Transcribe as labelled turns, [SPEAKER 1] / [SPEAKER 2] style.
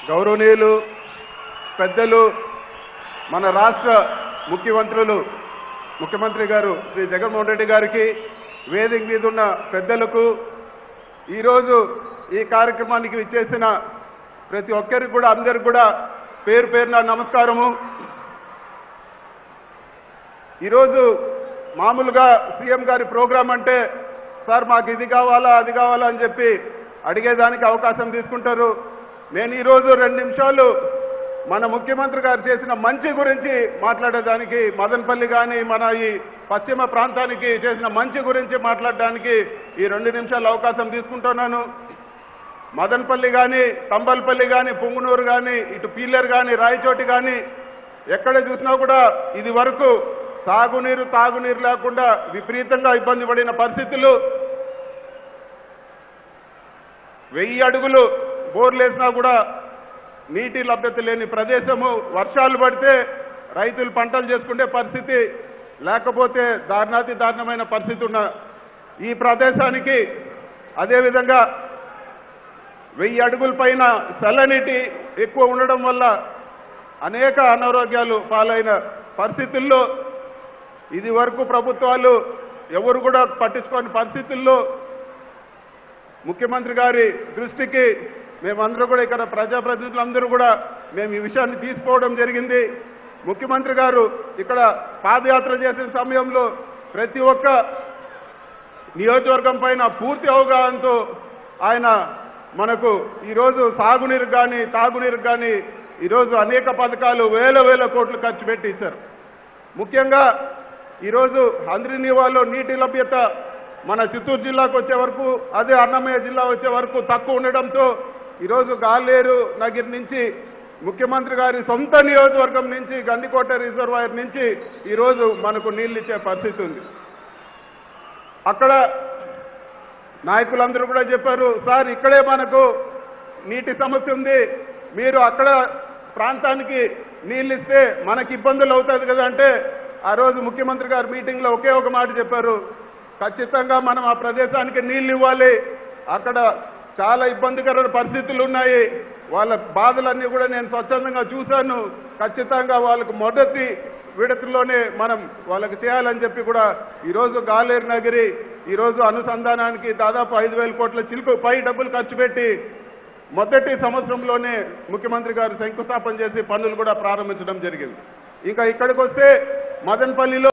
[SPEAKER 1] గౌరవనీయులు పెద్దలు మన రాష్ట్ర ముఖ్యమంత్రులు ముఖ్యమంత్రి గారు శ్రీ జగన్మోహన్ రెడ్డి గారికి వేదిక మీద ఉన్న పెద్దలకు ఈరోజు ఈ కార్యక్రమానికి విచ్చేసిన ప్రతి ఒక్కరికి కూడా అందరికి కూడా పేరు పేరున నమస్కారము ఈరోజు మామూలుగా సీఎం గారి ప్రోగ్రాం అంటే సార్ మాకు ఇది కావాలా అది కావాలా అని చెప్పి అడిగేదానికి అవకాశం తీసుకుంటారు నేను ఈరోజు రెండు నిమిషాలు మన ముఖ్యమంత్రి గారు చేసిన మంచి గురించి మాట్లాడేదానికి మదనపల్లి కానీ మన ఈ పశ్చిమ ప్రాంతానికి చేసిన మంచి గురించి మాట్లాడడానికి ఈ రెండు నిమిషాలు అవకాశం తీసుకుంటున్నాను మదనపల్లి కానీ తంబల్పల్లి కానీ పుంగునూరు కానీ ఇటు పీలేరు కానీ రాయచోటి కానీ ఎక్కడ చూసినా కూడా ఇది వరకు సాగునీరు తాగునీరు లేకుండా విపరీతంగా ఇబ్బంది పడిన పరిస్థితులు వెయ్యి అడుగులు బోర్లు వేసినా కూడా నీటి లభ్యత లేని ప్రదేశము వర్షాలు పడితే రైతులు పంటలు చేసుకునే పరిస్థితి లేకపోతే దారుణాతి దారుణమైన పరిస్థితి ఉన్న ఈ ప్రదేశానికి అదేవిధంగా వెయ్యి అడుగుల పైన చల్లనీటి ఎక్కువ ఉండడం వల్ల అనేక అనారోగ్యాలు పాలైన పరిస్థితుల్లో ఇది వరకు ప్రభుత్వాలు ఎవరు కూడా పట్టించుకోని పరిస్థితుల్లో ముఖ్యమంత్రి గారి దృష్టికి మేమందరూ కూడా ఇక్కడ ప్రజాప్రతినిధులందరూ కూడా మేము ఈ విషయాన్ని తీసుకోవడం జరిగింది ముఖ్యమంత్రి గారు ఇక్కడ పాదయాత్ర చేసిన సమయంలో ప్రతి ఒక్క నియోజకవర్గం పైన పూర్తి అవగాహనతో ఆయన మనకు ఈరోజు సాగునీరు కానీ తాగునీరు కానీ ఈరోజు అనేక పథకాలు వేల వేల కోట్లు ఖర్చు పెట్టి ఇచ్చారు ముఖ్యంగా ఈరోజు హంద్రినీవాలో నీటి లభ్యత మన చిత్తూరు జిల్లాకు వచ్చే వరకు అదే అన్నమయ్య జిల్లా వచ్చే వరకు తక్కువ ఉండడంతో ఈరోజు గాలేరు నగిరి నుంచి ముఖ్యమంత్రి గారి సొంత నియోజకవర్గం నుంచి గండికోట రిజర్వాయర్ నుంచి ఈరోజు మనకు నీళ్ళు ఇచ్చే పరిస్థితి ఉంది అక్కడ నాయకులందరూ కూడా చెప్పారు సార్ ఇక్కడే మనకు నీటి సమస్య ఉంది మీరు అక్కడ ప్రాంతానికి నీళ్ళు ఇస్తే మనకి ఇబ్బందులు అవుతుంది కదా అంటే ఆ రోజు ముఖ్యమంత్రి గారు మీటింగ్లో ఒకే ఒక మాట చెప్పారు ఖచ్చితంగా మనం ఆ ప్రదేశానికి నీళ్ళు ఇవ్వాలి అక్కడ చాలా ఇబ్బందికరమైన పరిస్థితులు ఉన్నాయి వాళ్ళ బాధలన్నీ కూడా నేను స్వచ్ఛందంగా చూశాను ఖచ్చితంగా వాళ్ళకు మొదటి విడతలోనే మనం వాళ్ళకి చేయాలని చెప్పి కూడా ఈరోజు గాలేరు నగరి ఈరోజు అనుసంధానానికి దాదాపు ఐదు వేల కోట్ల చిలుకు పై డబ్బులు ఖర్చు పెట్టి మొదటి సంవత్సరంలోనే ముఖ్యమంత్రి గారు శంకుస్థాపన చేసి పనులు కూడా ప్రారంభించడం జరిగింది ఇంకా ఇక్కడికి వస్తే మదనపల్లిలో